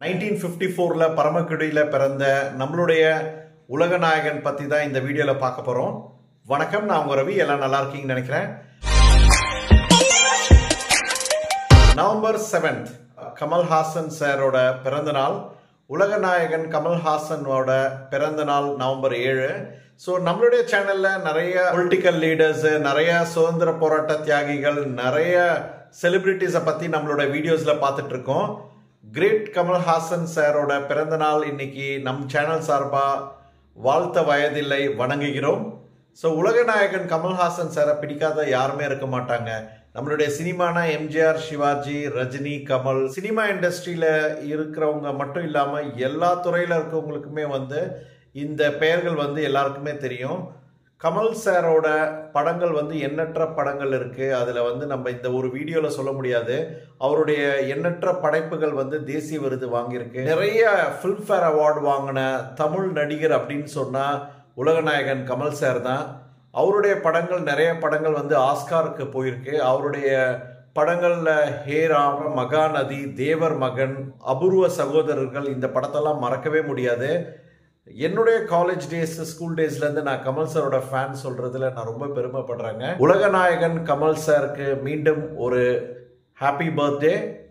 nineteen fifty ஃபோரில் பரமக்குடியில் பிறந்த நம்மளுடைய உலகநாயகன் பற்றி தான் இந்த வீடியோவில் பார்க்க போகிறோம் வணக்கம் நான் உங்கள் ரவி எல்லாம் நல்லா இருக்கீங்கன்னு நினைக்கிறேன் நவம்பர் செவன்த் கமல்ஹாசன் சாரோட பிறந்த நாள் உலகநாயகன் கமல்ஹாசனோட பிறந்த நாள் நவம்பர் ஏழு ஸோ நம்மளுடைய சேனலில் நிறைய பொலிட்டிக்கல் லீடர்ஸு நிறைய சுதந்திர போராட்ட தியாகிகள் நிறைய செலிபிரிட்டிஸை பற்றி நம்மளோட வீடியோஸில் பார்த்துட்டு இருக்கோம் கிரேட் கமல்ஹாசன் சாரோட பிறந்த நாள் இன்னைக்கு நம் சேனல் சார்பாக வாழ்த்த வயதில்லை வணங்குகிறோம் ஸோ உலகநாயகன் கமல்ஹாசன் சாரை பிடிக்காத யாருமே இருக்க மாட்டாங்க நம்மளுடைய சினிமானா எம்ஜிஆர் சிவாஜி ரஜினி கமல் சினிமா இண்டஸ்ட்ரியில் இருக்கிறவங்க மட்டும் இல்லாமல் எல்லா துறையில் இருக்கவங்களுக்குமே வந்து இந்த பெயர்கள் வந்து எல்லாருக்குமே தெரியும் கமல் சாரோட படங்கள் வந்து எண்ணற்ற படங்கள் இருக்குது அதில் வந்து நம்ம இந்த ஒரு வீடியோவில் சொல்ல முடியாது அவருடைய எண்ணற்ற படைப்புகள் வந்து தேசிய விருது வாங்கியிருக்கு நிறைய ஃபில்ம்ஃபேர் அவார்டு வாங்கின தமிழ் நடிகர் அப்படின்னு சொன்னால் உலகநாயகன் கமல் சார் தான் அவருடைய படங்கள் நிறைய படங்கள் வந்து ஆஸ்காருக்கு போயிருக்கு அவருடைய படங்களில் ஹேராம் மகாநதி தேவர் மகன் அபூர்வ சகோதரர்கள் இந்த படத்தெல்லாம் மறக்கவே முடியாது என்னுடைய காலேஜ் டேஸ் ஸ்கூல் டேஸ்லேருந்து நான் கமல் சாரோட ஃபேன் சொல்கிறதுல நான் ரொம்ப பெருமைப்படுறேங்க உலகநாயகன் கமல் சாருக்கு மீண்டும் ஒரு ஹாப்பி பர்த்டே